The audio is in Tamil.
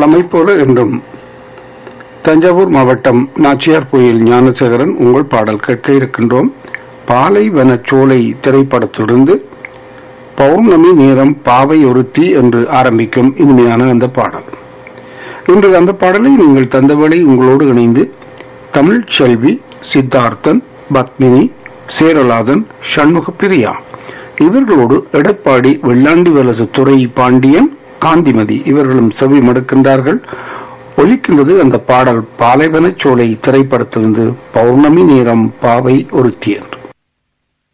வளமை போல என்றும் தஞ்சாவூர் மாவட்டம் நாச்சியார் கோயில் ஞானசேகரன் உங்கள் பாடல் கேட்க இருக்கின்றோம் பாலைவன சோலை திரைப்படத்திலிருந்து பௌர்ணமி நேரம் பாவை ஒருத்தி என்று ஆரம்பிக்கும் இனிமையான அந்த பாடல் இன்று அந்த பாடலை நீங்கள் தந்தவழி உங்களோடு இணைந்து தமிழ் செல்வி சித்தார்த்தன் பத்மினி சேரலாதன் சண்முக பிரியா இவர்களோடு எடப்பாடி வெள்ளாண்டி வலசு துறை பாண்டியன் காந்திமதி இவர்களும் செவி மடுக்கின்றார்கள் ஒலிக்கின்றது அந்த பாடல் பாலைவனச் சோலை திரைப்படத்திலிருந்து பௌர்ணமி நேரம் பாவை ஒருத்தியன்